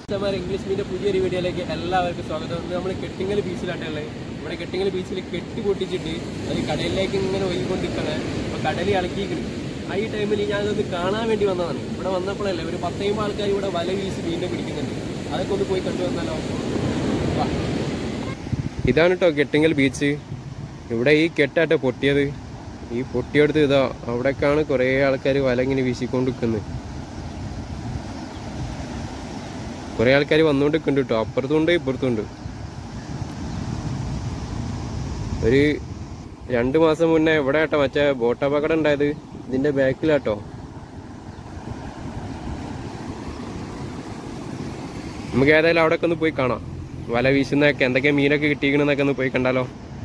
Customer English മീൻ്റെ പുതിയൊരു വീഡിയോയിലേക്ക് എല്ലാവർക്കും സ്വാഗതം ഇന്ന് നമ്മൾ കെട്ടിങ്ങൽ ബീച്ചിലാട്ടുള്ളത് ഇവിടെ കെട്ടിങ്ങൽ ബീച്ചിൽ കെട്ടി പൊട്ടിച്ചിട്ട് അത് കടലിലേക്ക് ഇങ്ങനെ ഒഴുകിക്കൊണ്ടിരിക്കുകയാണ് അപ്പോൾ കടലിൽ ഇളക്കിയിരിക്കുന്നു ആ ഈ ടൈമിൽ ഞാനതൊന്ന് കാണാൻ വേണ്ടി വന്നതാണ് ഇവിടെ വന്നപ്പോഴല്ലേ ഒരു പത്തൈമ്പത് ആൾക്കാർ ഇവിടെ വല വീശി മീനെ പിടിക്കുന്നുണ്ട് അതൊക്കെ ഒന്ന് പോയി കണ്ടു വന്നാലോ വാ. ഇതാണ് കേട്ടോ കെട്ടിങ്ങൽ ബീച്ച് ഇവിടെ ഈ കെട്ടാട്ടോ പൊട്ടിയത് ഈ പൊട്ടിയെടുത്ത് ഇതാ അവിടേക്കാണ് കുറേ ആൾക്കാർ വല ഇങ്ങനെ വീശിക്കൊണ്ടിരിക്കുന്നത് കുറെ ആൾക്കാർ വന്നുകൊണ്ടിരിക്കുന്നുണ്ട് കേട്ടോ അപ്പുറത്തുണ്ട് ഇപ്പുറത്തുണ്ട് ഒരു രണ്ട് മാസം മുന്നേ ഇവിടെ കേട്ടോ മറ്റേ ബോട്ട് അപകടം ഉണ്ടായത് ഇതിന്റെ ബാക്കിലാട്ടോ നമുക്ക് ഏതായാലും അവിടെ ഒന്ന് പോയി കാണാം വല വീശുന്നതൊക്കെ എന്തൊക്കെ മീനൊക്കെ കിട്ടിയിരിക്കണെന്നൊക്കെ ഒന്ന് പോയി കണ്ടാലോ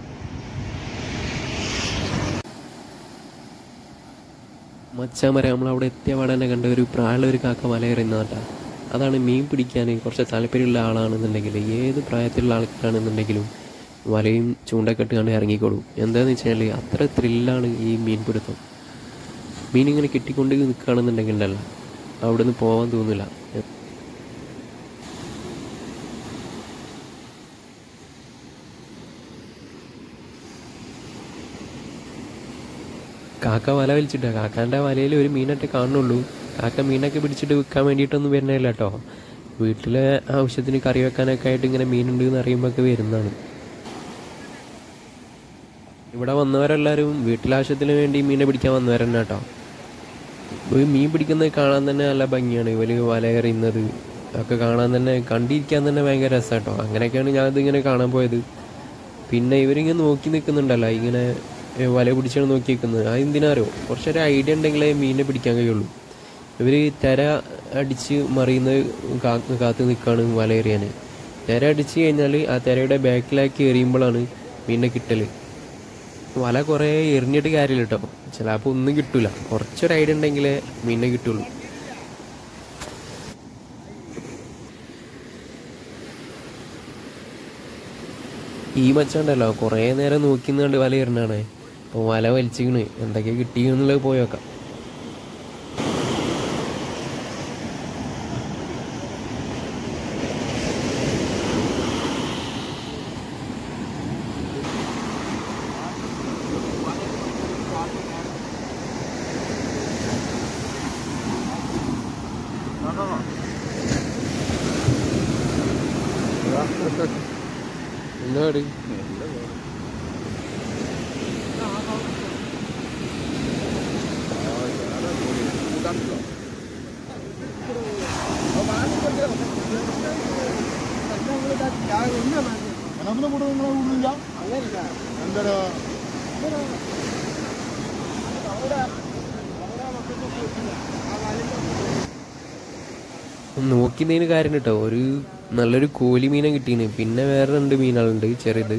മച്ചാമര നമ്മൾ അവിടെ എത്തിയ പാടെ തന്നെ കണ്ട ഒരു പ്രായമുള്ള ഒരു കാക്ക മലയേറുന്ന കേട്ടാ അതാണ് മീൻ പിടിക്കാൻ കുറച്ച് താല്പര്യമുള്ള ആളാണെന്നുണ്ടെങ്കിൽ ഏത് പ്രായത്തിലുള്ള ആൾക്കാരാണെന്നുണ്ടെങ്കിലും വലയും ചൂണ്ടൊക്കെ ഇട്ട് കണ്ട് ഇറങ്ങിക്കോളും എന്താണെന്ന് വെച്ചാൽ അത്ര ത്രില്ലാണ് ഈ മീൻ പിടുത്തം മീൻ ഇങ്ങനെ കിട്ടിക്കൊണ്ട് നിൽക്കുകയാണെന്നുണ്ടെങ്കിൽ ഉണ്ടല്ലോ അവിടെ നിന്ന് പോകാൻ തോന്നില്ല കാക്ക വല വലിച്ചിട്ടാ കാക്കാൻ്റെ വലയിൽ ഒരു മീനൊക്കെ കാണുന്നുള്ളൂ കാക്ക മീനൊക്കെ പിടിച്ചിട്ട് വിൽക്കാൻ വേണ്ടിയിട്ടൊന്നും വരുന്നില്ല കേട്ടോ വീട്ടിലെ ആവശ്യത്തിന് കറി വെക്കാനൊക്കെ ആയിട്ട് ഇങ്ങനെ മീനുണ്ട് എന്ന് അറിയുമ്പോഴൊക്കെ വരുന്നതാണ് ഇവിടെ വന്നവരെല്ലാവരും വീട്ടിലാവശ്യത്തിന് വേണ്ടി മീനെ പിടിക്കാൻ വന്നവരെന്നെ കേട്ടോ ഒരു മീൻ പിടിക്കുന്നത് കാണാൻ തന്നെ നല്ല ഭംഗിയാണ് ഇവര് വല എറിയുന്നത് ഒക്കെ കാണാൻ തന്നെ കണ്ടിരിക്കാൻ തന്നെ ഭയങ്കര രസമാട്ടോ അങ്ങനെയൊക്കെയാണ് ഞാനത് ഇങ്ങനെ കാണാൻ പോയത് പിന്നെ ഇവരിങ്ങനെ നോക്കി നിൽക്കുന്നുണ്ടല്ലോ ഇങ്ങനെ ഏ, വല പിടിച്ചാണ് നോക്കി നിൽക്കുന്നത് അത് എന്തിനാരോ കുറച്ചൊരു ഐഡിയ ഉണ്ടെങ്കിലേ മീനിനെ പിടിക്കാൻ കഴിയുള്ളൂ ഇവർ തിര അടിച്ച് മറിയുന്നത് കാ- കാത്ത് നിൽക്കുകയാണ് വല എറിയാൻ തിര അടിച്ച് കഴിഞ്ഞാൽ ആ തിരയുടെ ബാക്കിലാക്കി എറിയുമ്പോഴാണ് മീനിനെ കിട്ടൽ വല കുറേ എറിഞ്ഞിട്ട് കാര്യമില്ല കേട്ടോ ചിലപ്പോൾ ഒന്നും കിട്ടൂല കുറച്ചൊരു ഐഡിയ ഉണ്ടെങ്കിലേ മീനിനെ കിട്ടുള്ളൂ ഈ മച്ചുണ്ടല്ലോ കുറേ നേരം നോക്കിന്നുണ്ട് വല എറിഞ്ഞാണ് അപ്പോൾ വല വലിച്ചിക്കണ് എന്തൊക്കെ കിട്ടിയെന്നുള്ളത് പോയി നോക്കാം എന്താ അതിന് കൂടെ നിങ്ങളെ കൂടുന്നില്ല എന്താ നോക്കുന്നതിന് കാര്യം കേട്ടോ ഒരു നല്ലൊരു കോലി മീനെ കിട്ടീന് പിന്നെ വേറെ രണ്ട് മീനുകളുണ്ട് ചെറുത്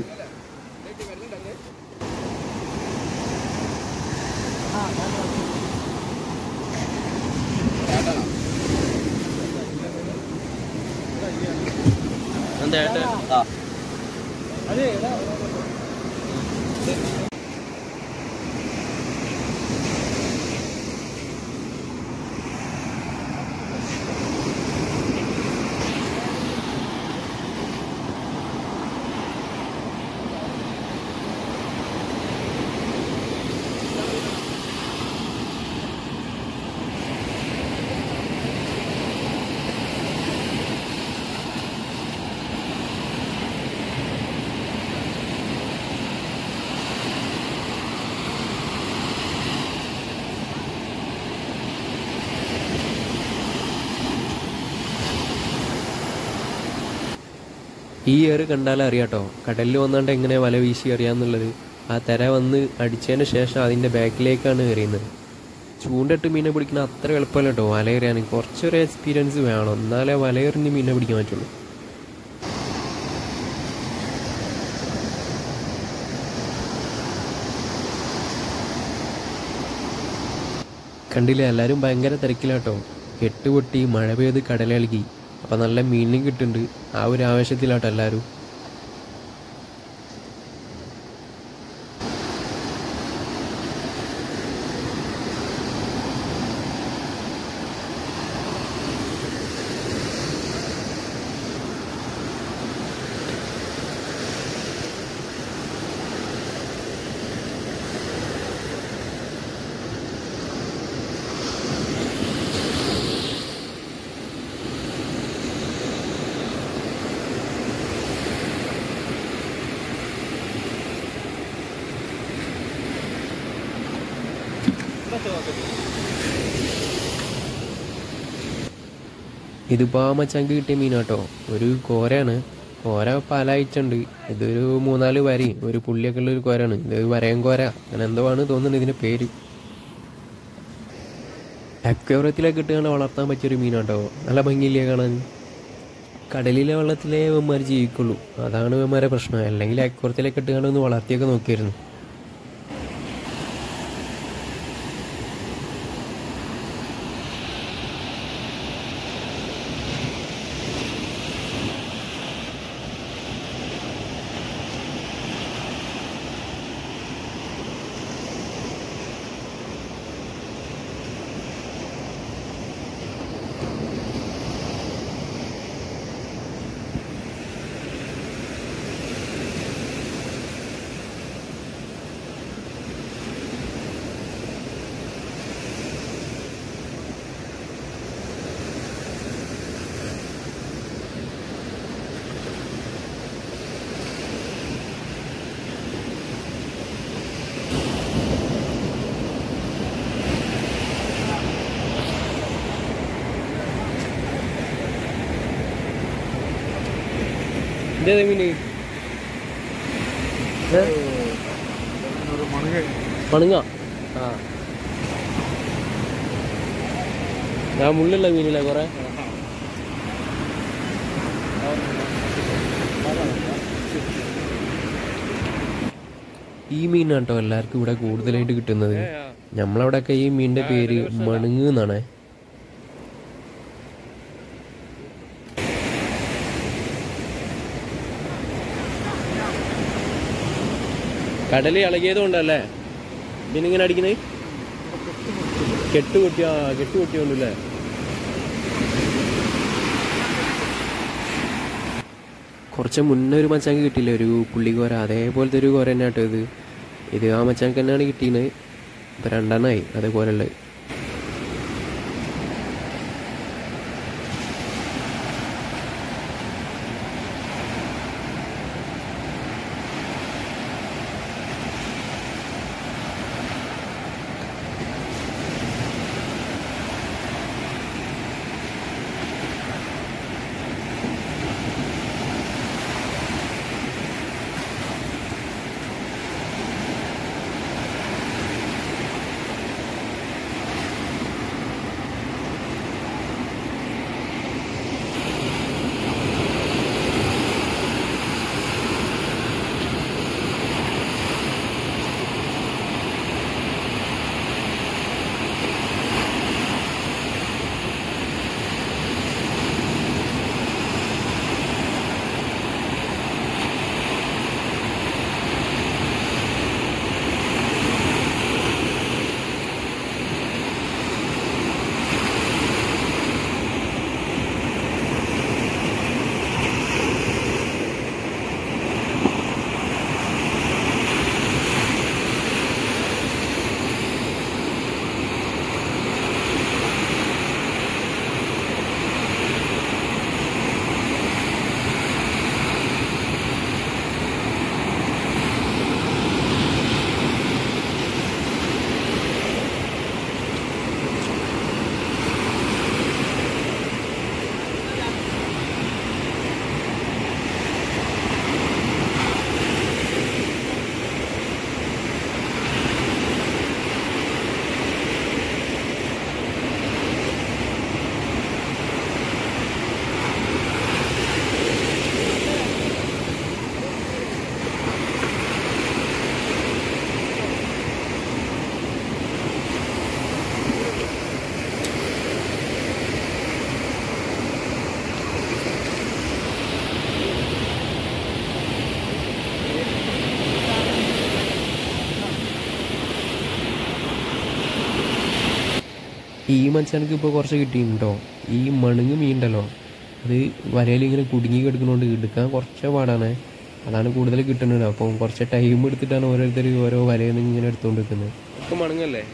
ഈ ഏറ് കണ്ടാലേ അറിയാട്ടോ കടലിൽ വന്നാണ്ട് എങ്ങനെ വല വീശി അറിയാന്നുള്ളത് ആ തിര വന്ന് അടിച്ചതിന് ശേഷം അതിൻ്റെ ബാക്കിലേക്കാണ് എറിയുന്നത് ചൂണ്ടിട്ട് മീനെ പിടിക്കുന്ന അത്ര എളുപ്പമല്ല കേട്ടോ വല എറിയാൻ കുറച്ചൊരു എക്സ്പീരിയൻസ് വേണം എന്നാലേ വല എറിഞ്ഞ് മീനെ പിടിക്കാൻ പറ്റുള്ളൂ കണ്ടില്ല എല്ലാവരും ഭയങ്കര തിരക്കിലാട്ടോ കെട്ട് പൊട്ടി മഴ പെയ്ത് കടലിളകി അപ്പം നല്ല മീനും കിട്ടുന്നുണ്ട് ആ ഒരു ആവേശത്തിലാട്ടോ എല്ലാവരും ഇതിപ്പോൾ ആ മച്ചാങ്ക് കിട്ടിയ മീനാട്ടോ ഒരു കോരയാണ് കോര പല അയച്ചുണ്ട് ഇതൊരു മൂന്നാല് വരി ഒരു പുള്ളിയൊക്കെ ഉള്ള ഒരു കോരാണ് ഇത് വരയൻ കോര അങ്ങനെ എന്തോ ആണ് തോന്നുന്നുണ്ട് ഇതിൻ്റെ പേര് അക്വേറിയത്തിലൊക്കെ ഇട്ടുകൊണ്ട് വളർത്താൻ പറ്റിയൊരു മീനാട്ടോ നല്ല ഭംഗിയില്ലേ കാണാൻ കടലിലെ വെള്ളത്തിലേ ഇവന്മാർ ജീവിക്കുള്ളൂ അതാണ് ഇവന്മാരെ പ്രശ്നം അല്ലെങ്കിൽ അക്വേറിയത്തിലൊക്കെ ഇട്ടുകൊണ്ട് ഒന്ന് വളർത്തിയൊക്കെ നോക്കിയായിരുന്നു ഇതേത് മീന് ഒരു മണുക മണുങ്ങ ആ ഞാൻ മുള്ളുള്ള മീനില്ലേ കുറെ ഈ മീനാണ് കേട്ടോ എല്ലാവർക്കും ഇവിടെ കൂടുതലായിട്ട് കിട്ടുന്നത് നമ്മളവിടെയൊക്കെ ഈ മീനിന്റെ പേര് മണുങ്ങ് എന്നാണ് കടല് ഇളകിയത് കൊണ്ടല്ലേ മീനിങ്ങനെ അടിക്കുന്നത് കെട്ട് പൊട്ടിയ കെട്ട് പൊട്ടിയോണ്ടല്ലേ കുറച്ച് മുന്നേ ഒരു മച്ചാങ്ക് കിട്ടിയില്ലേ ഒരു പുള്ളിക്കോര അതേപോലത്തെ ഒരു കോര തന്നെ കേട്ടോ ഇത് ഇത് ആ മച്ചാങ്ക് തന്നെയാണ് കിട്ടിയത് ഇപ്പം രണ്ടെണ്ണമായി അതേപോലെയുള്ളത് ഈ മനുഷ്യനക്ക് ഇപ്പോൾ കുറച്ച് കിട്ടിയിട്ടുണ്ടോ ഈ മണുങ്ങ് മീൻ ഉണ്ടല്ലോ അത് വലയിൽ ഇങ്ങനെ കുടുങ്ങി കിടക്കുന്നതുകൊണ്ട് എടുക്കാൻ കുറച്ച് പാടാണ് അതാണ് കൂടുതൽ കിട്ടുന്നത് അപ്പം കുറച്ച് ടൈം എടുത്തിട്ടാണ് ഓരോരുത്തർ ഓരോ വലയിൽ നിന്ന് ഇങ്ങനെ എടുത്തുകൊണ്ട് നിൽക്കുന്നത് ഒക്കെ മണുങ്ങല്ലേ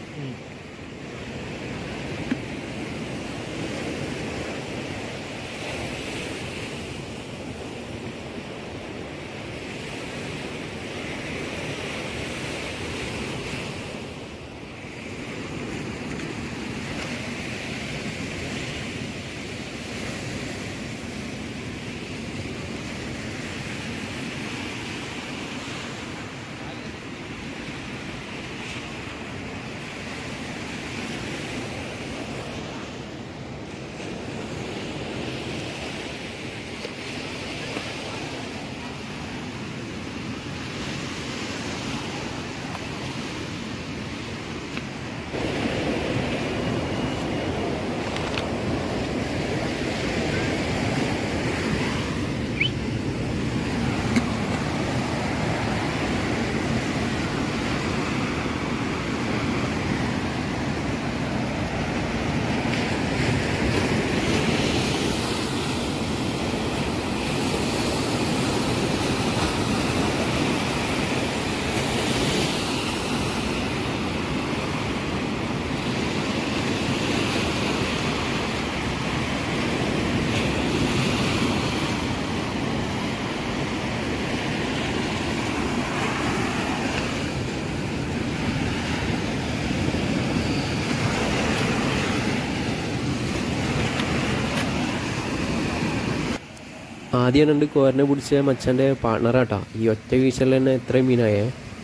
ആദ്യം രണ്ട് കോരനെ പിടിച്ച മച്ചാൻ്റെ പാർട്ണറാട്ടാ ഈ ഒറ്റ വീശലിൽ തന്നെ എത്രയും മീനായേ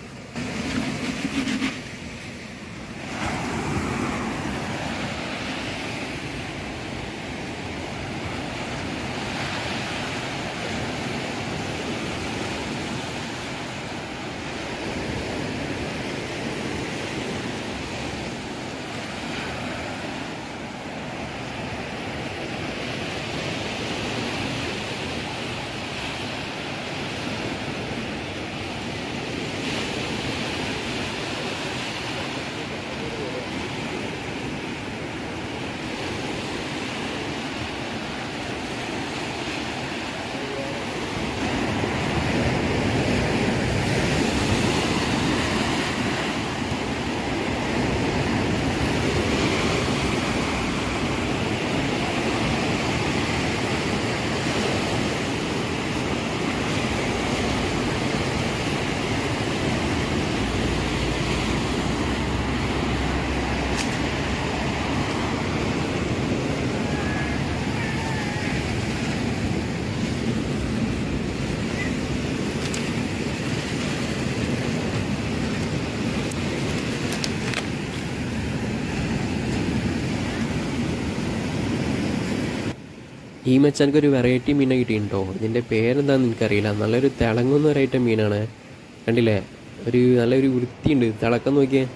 ഈ മച്ചാനക്ക് ഒരു വെറൈറ്റി മീനെ കിട്ടിയിട്ടുണ്ടോ ഇതിൻ്റെ പേരെന്താണെന്ന് എനിക്കറിയില്ല നല്ലൊരു തിളങ്ങുന്ന ഒരു ഐറ്റം മീനാണ് കണ്ടില്ലേ ഒരു നല്ലൊരു വൃത്തിയുണ്ട് തിളക്കം നോക്കിയേ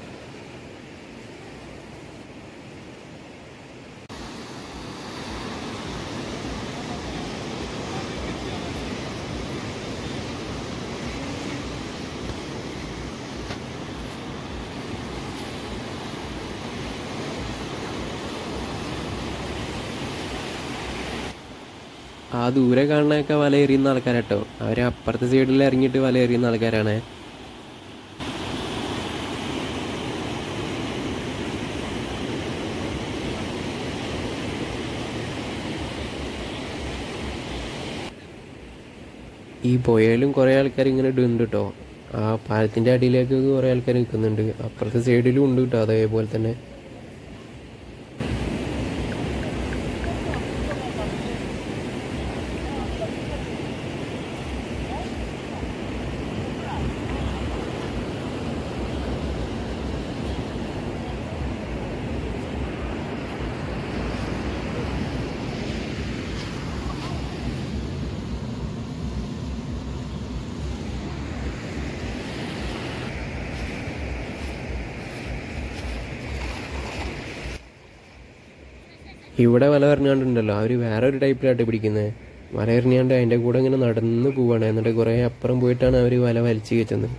ആ ദൂരെ കാണുന്നതൊക്കെ വല എറിയുന്ന ആൾക്കാരാട്ടോ അവർ അപ്പുറത്തെ സൈഡിൽ ഇറങ്ങിയിട്ട് വല എറിയുന്ന ആൾക്കാരാണ് ഈ പുഴയിലും കുറേ ആൾക്കാർ ഇങ്ങനെ ഇടുന്നുണ്ട് കേട്ടോ ആ പാലത്തിൻ്റെ അടിയിലേക്ക് കുറേ ആൾക്കാർ നിൽക്കുന്നുണ്ട് അപ്പുറത്തെ സൈഡിലും ഉണ്ട് കേട്ടോ അതേപോലെ തന്നെ ഇവിടെ വല എറിഞ്ഞാണ്ടുണ്ടല്ലോ അവർ വേറെ ഒരു ടൈപ്പിലായിട്ട് പിടിക്കുന്നത് വല എറിഞ്ഞാണ്ട് അതിൻ്റെ കൂടെ ഇങ്ങനെ നടന്ന് പോവാണ് എന്നിട്ട് കുറേ അപ്പുറം പോയിട്ടാണ് അവർ വല വലിച്ചു കയറ്റുന്നത്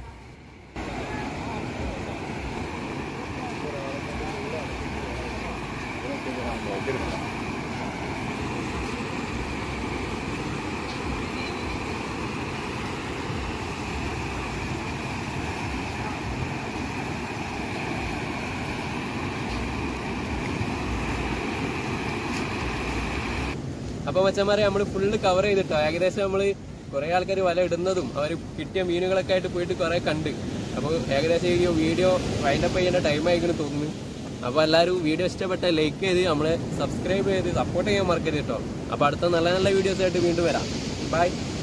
അപ്പൊ മച്ചന്മാരെ നമ്മൾ ഫുള്ള് കവർ ചെയ്തിട്ടോ ഏകദേശം നമ്മൾ കുറെ ആൾക്കാർ വല ഇടുന്നതും അവർ കിട്ടിയ മീനുകളൊക്കെ ആയിട്ട് പോയിട്ട് കുറെ കണ്ട് അപ്പോൾ ഏകദേശം ഈ വീഡിയോ വൈൻഡപ്പ് ചെയ്യേണ്ട ടൈം ആയിക്കുന്നു തോന്നുന്നു അപ്പോൾ എല്ലാവരും വീഡിയോ ഇഷ്ടപ്പെട്ട ലൈക്ക് ചെയ്ത് നമ്മളെ സബ്സ്ക്രൈബ് ചെയ്ത് സപ്പോർട്ട് ചെയ്യാൻ മറക്കരുത് കേട്ടോ അപ്പോൾ അടുത്ത നല്ല നല്ല വീഡിയോസ് ആയിട്ട് വീണ്ടും വരാം ബൈ